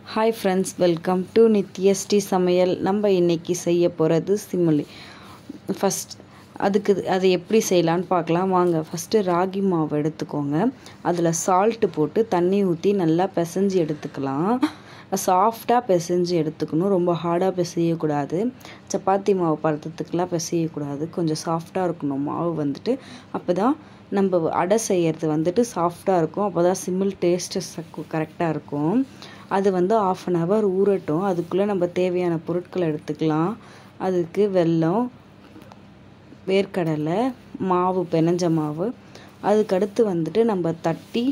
hi friends welcome to Nithyasree சமையல் நம்ம இன்னைக்கு செய்ய போகிறது சிமிலி ஃபஸ்ட் அதுக்கு அதை எப்படி செய்யலான்னு பார்க்கலாம் வாங்க ஃபஸ்ட்டு ராகி மாவு எடுத்துக்கோங்க அதில் சால்ட்டு போட்டு தண்ணி ஊற்றி நல்லா பிசைஞ்சு எடுத்துக்கலாம் சாஃப்டாக பிசைஞ்சு எடுத்துக்கணும் ரொம்ப ஹார்டாக பிசையக்கூடாது சப்பாத்தி மாவு பதத்துக்கெலாம் பிசையக்கூடாது கொஞ்சம் சாஃப்டாக இருக்கணும் மாவு வந்துட்டு அப்போ தான் நம்ம அடை செய்கிறது வந்துட்டு சாஃப்டாக இருக்கும் அப்போ தான் சிம்மிள் டேஸ்ட்டு கரெக்டாக இருக்கும் அது வந்து ஆஃப் அன் ஹவர் ஊறட்டும் அதுக்குள்ளே நம்ம தேவையான பொருட்களை எடுத்துக்கலாம் அதுக்கு வெல்லம் வேர்க்கடலை மாவு பெனஞ்ச மாவு அதுக்கடுத்து வந்துட்டு நம்ம தட்டி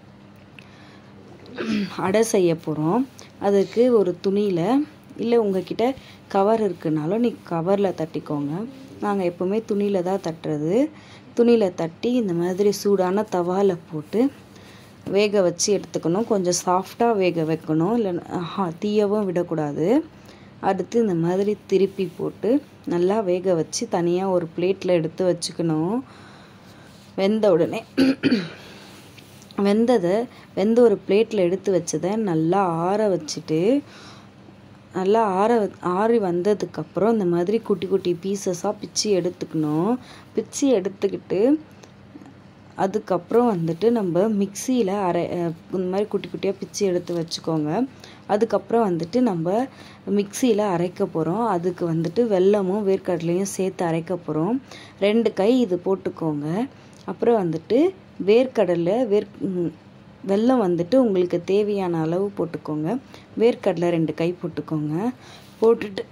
அடை செய்ய போகிறோம் அதுக்கு ஒரு துணியில் இல்லை உங்ககிட்ட கவர் இருக்குனாலும் நீ கவரில் தட்டிக்கோங்க நாங்கள் எப்போவுமே துணியில் தான் தட்டுறது துணியில் தட்டி இந்த மாதிரி சூடான தவாவில் போட்டு வேக வச்சு எடுத்துக்கணும் கொஞ்சம் சாஃப்டாக வேக வைக்கணும் இல்லை தீயவும் விடக்கூடாது அடுத்து இந்த மாதிரி திருப்பி போட்டு நல்லா வேக வச்சு தனியாக ஒரு பிளேட்டில் எடுத்து வச்சுக்கணும் வெந்த உடனே வெந்ததை வெந்த ஒரு பிளேட்டில் எடுத்து வச்சதை நல்லா ஆற வச்சுட்டு நல்லா ஆற ஆறி வந்ததுக்கப்புறம் இந்த மாதிரி குட்டி குட்டி பீசஸாக பிச்சு எடுத்துக்கணும் பிச்சு எடுத்துக்கிட்டு அதுக்கப்புறம் வந்துட்டு நம்ம மிக்சியில் அரை இந்த மாதிரி குட்டி குட்டியாக பிச்சு எடுத்து வச்சுக்கோங்க அதுக்கப்புறம் வந்துட்டு நம்ம மிக்சியில் அரைக்க போகிறோம் அதுக்கு வந்துட்டு வெல்லமும் வேர்க்கடலையும் சேர்த்து அரைக்க போகிறோம் ரெண்டு கை இது போட்டுக்கோங்க அப்புறம் வந்துட்டு வேர்க்கடலை வேர் வெல்லம் வந்துட்டு உங்களுக்கு தேவையான அளவு போட்டுக்கோங்க வேர்க்கடலை ரெண்டு கை போட்டுக்கோங்க போட்டுட்டு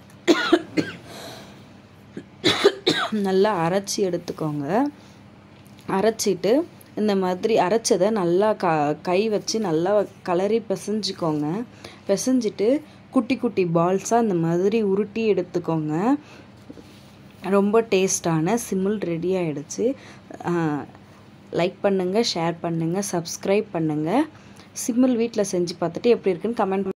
நல்லா அரைச்சி எடுத்துக்கோங்க அரைச்சிட்டு இந்த மாதிரி அரைச்சதை நல்லா க கை வச்சு நல்லா கலரி பிசைஞ்சிக்கோங்க பிசைஞ்சிட்டு குட்டி குட்டி பால்ஸாக இந்த மாதிரி உருட்டி எடுத்துக்கோங்க ரொம்ப டேஸ்டான சிமிள் ரெடி ஆகிடுச்சு லைக் பண்ணுங்கள் ஷேர் பண்ணுங்கள் சப்ஸ்கிரைப் பண்ணுங்கள் சிம்மிள் வீட்டில் செஞ்சு பார்த்துட்டு எப்படி இருக்குன்னு கமெண்ட்